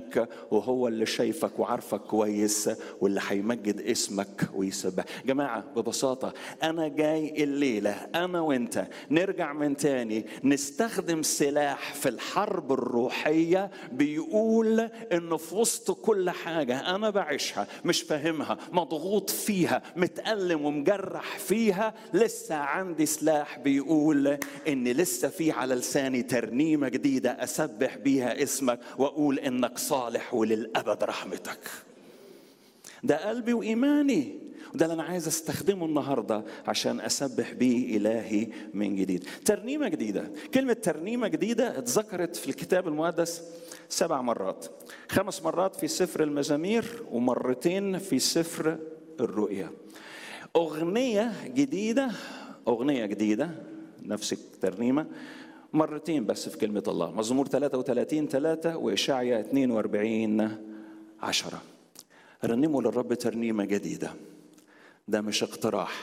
اسمك وهو اللي شايفك وعارفك كويس واللي هيمجد اسمك ويسبح جماعة ببساطة أنا جاي الليلة أنا وأنت نرجع من تاني نستخدم سلاح في الحرب الروحية بيقول إنه في وسط كل حاجة أنا بعيشها مش فاهمها مضغوط فيها متألم ومجرح فيها لسه عندي سلاح بيقول إن لسه في على لساني ترنيمة جديدة أسبح بيها اسمك وأقول إنك صالح وللأبد رحمتك ده قلبي وإيماني وده اللي أنا عايز أستخدمه النهاردة عشان أسبح بيه إلهي من جديد ترنيمة جديدة كلمة ترنيمة جديدة اتذكرت في الكتاب المقدس سبع مرات خمس مرات في سفر المزامير ومرتين في سفر الرؤيا أغنية جديدة أغنية جديدة نفس الترنيمة مرتين بس في كلمة الله مزمور 33 3 وإشعيا 42 10 رنموا للرب ترنيمة جديدة ده مش اقتراح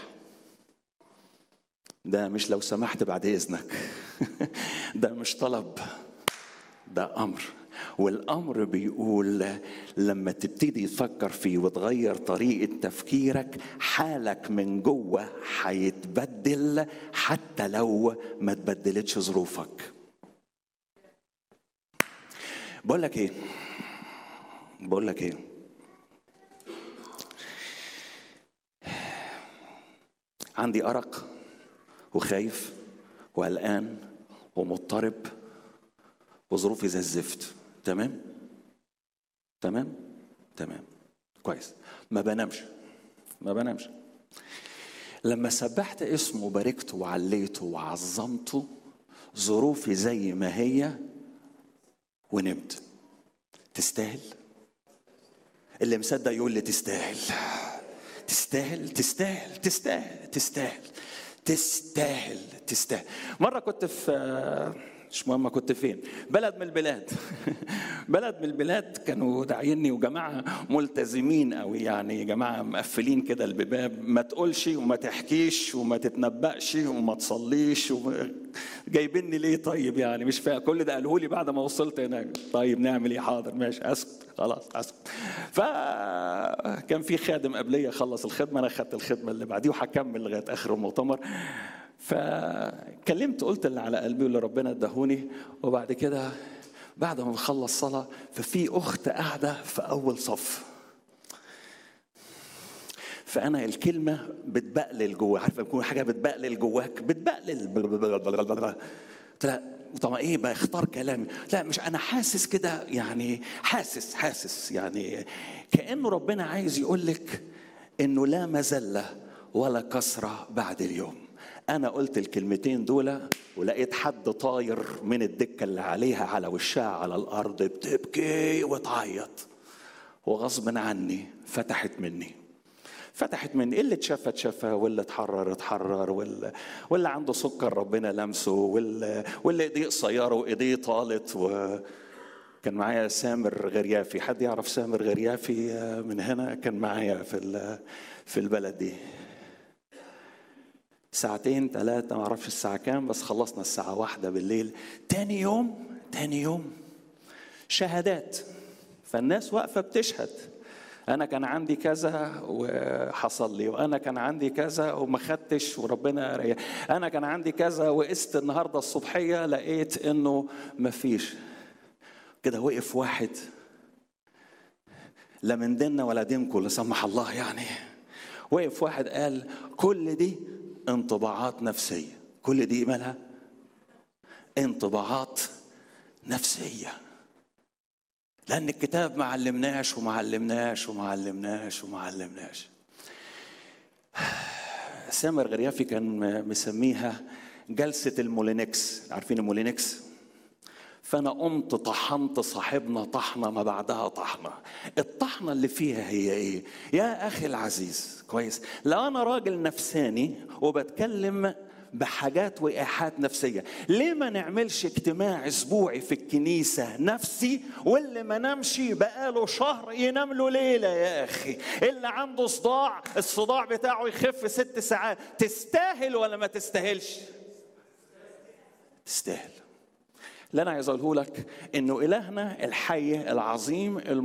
ده مش لو سمحت بعد إذنك ده مش طلب ده أمر والأمر بيقول لما تبتدي تفكر فيه وتغير طريقة تفكيرك حالك من جوه هيتبدل حتى لو ما تبدلتش ظروفك بقول لك ايه بقول لك ايه عندي أرق وخايف وقلقان ومضطرب وظروفي زي الزفت تمام تمام تمام كويس ما بنامش ما بنامش لما سبحت اسمه وباركته وعليته وعظمته ظروفي زي ما هي ونمت تستاهل اللي مصدق يقول لي تستاهل تستاهل تستاهل تستاهل تستاهل تستاهل تستاهل مرة كنت في مش مهم كنت فين بلد من البلاد بلد من البلاد كانوا داعيني وجماعه ملتزمين قوي يعني جماعه مقفلين كده الباب ما تقولش وما تحكيش وما تتنبأش وما تصليش وما جايبيني ليه طيب يعني مش فاهم كل ده قالوا لي بعد ما وصلت هناك طيب نعمل ايه حاضر ماشي اسكت خلاص اسكت فكان في خادم قبليه خلص الخدمه انا خدت الخدمه اللي بعديه وهكمل لغايه اخر المؤتمر فكلمت قلت اللي على قلبي واللي ربنا اداهوني وبعد كده بعد ما نخلص صلاة ففي أخت قاعدة في أول صف فأنا الكلمة بتبقلل جوا عارفة يكون حاجة بتبقلل جواك بتبقلل قلت لها طبعا ايه بختار كلامي لا مش انا حاسس كده يعني حاسس حاسس يعني كانه ربنا عايز يقول لك انه لا مذله ولا كسره بعد اليوم انا قلت الكلمتين دول ولقيت حد طاير من الدكه اللي عليها على وشها على الارض بتبكي وتعيط وغصب عني فتحت مني فتحت مني اللي اتشفى اتشفى واللي اتحرر اتحرر واللي, واللي عنده سكر ربنا لمسه واللي, واللي ايديه قصيره وايديه طالت و كان معايا سامر غريافي حد يعرف سامر غريافي من هنا كان معايا في في البلد دي ساعتين ثلاثة ما اعرفش الساعة كام بس خلصنا الساعة واحدة بالليل تاني يوم تاني يوم شهادات فالناس واقفة بتشهد أنا كان عندي كذا وحصل لي وأنا كان عندي كذا وما خدتش وربنا ريح أنا كان عندي كذا وقست النهاردة الصبحية لقيت إنه مفيش كده وقف واحد لا من ديننا ولا دينكم لا سمح الله يعني وقف واحد قال كل دي انطباعات نفسية كل دي مالها انطباعات نفسية لأن الكتاب ما علمناش وما علمناش وما علمناش وما علمناش سامر غريافي كان مسميها جلسة المولينكس عارفين المولينكس فأنا قمت طحنت صاحبنا طحنة ما بعدها طحنة الطحنة اللي فيها هي إيه يا أخي العزيز كويس لو أنا راجل نفساني وبتكلم بحاجات وإيحاءات نفسية ليه ما نعملش اجتماع أسبوعي في الكنيسة نفسي واللي ما نامش بقاله شهر ينام له ليلة يا أخي اللي عنده صداع الصداع بتاعه يخف ست ساعات تستاهل ولا ما تستاهلش تستاهل اللي انا عايز اقوله لك انه الهنا الحي العظيم